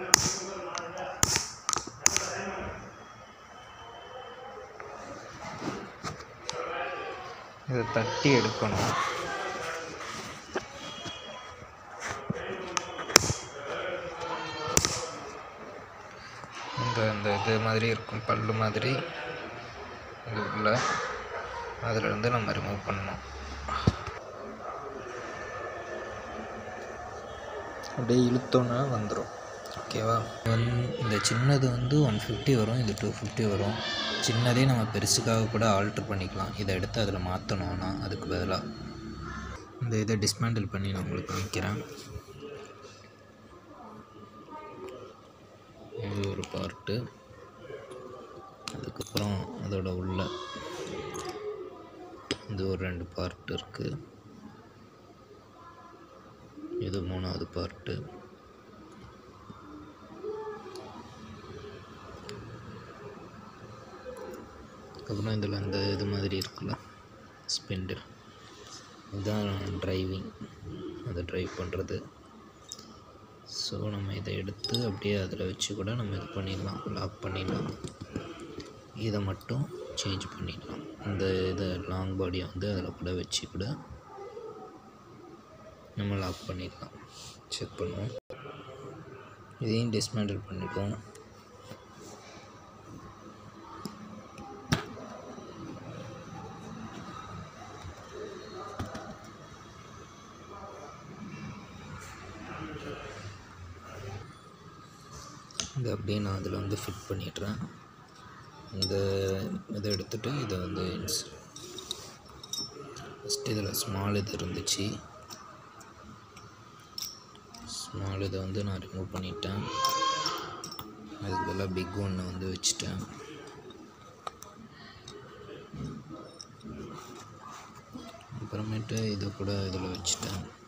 இதை தட்டி எடுக்கணும் இந்த இந்த இது மாதிரி இருக்கும் பல்லு மாதிரி இது உள்ள அதிலிருந்து நம்ம ரிமூவ் பண்ணணும் அப்படியே இழுத்தோன்னா வந்துடும் ஓகேவா வந் இந்த சின்னது வந்து ஒன் ஃபிஃப்டி வரும் இது டூ ஃபிஃப்டி வரும் சின்னதே நம்ம பெருசுக்காக கூட ஆல்ட்ரு பண்ணிக்கலாம் இதை எடுத்து அதில் மாற்றணும்னா அதுக்கு பதிலாக இந்த இதை டிஸ்மேண்டில் பண்ணி நான் உங்களுக்கு காமிக்கிறேன் இது ஒரு பார்ட்டு அதுக்கப்புறம் அதோட உள்ள இது ஒரு ரெண்டு பார்ட் இருக்குது இது மூணாவது பார்ட்டு அதுக்கப்புறம் இதில் அந்த இது மாதிரி இருக்குல்ல ஸ்பெண்டர் இதுதான் டிரைவிங் அதை ட்ரைவ் பண்ணுறது ஸோ நம்ம இதை எடுத்து அப்படியே அதில் வச்சு கூட நம்ம இது பண்ணிடலாம் லாக் பண்ணிடலாம் இதை மட்டும் சேஞ்ச் பண்ணிடலாம் இந்த இதை லாங் பாடியை வந்து அதில் கூட வச்சு கூட நம்ம லாக் பண்ணிடலாம் செக் பண்ணுவோம் இதையும் டிஸ்மேண்டில் பண்ணிட்டோம் இதை அப்படியே நான் அதில் வந்து ஃபிட் பண்ணிடுறேன் இந்த இதை எடுத்துகிட்டு இதை வந்து ஃபஸ்ட்டு இதில் ஸ்மால் இது இருந்துச்சு ஸ்மால் இதை வந்து நான் ரிமூவ் பண்ணிட்டேன் அதுக்கு பதிலாக பிக் ஒன்று வந்து வச்சுட்டேன் அப்புறமேட்டு இதை கூட இதில் வச்சுட்டேன்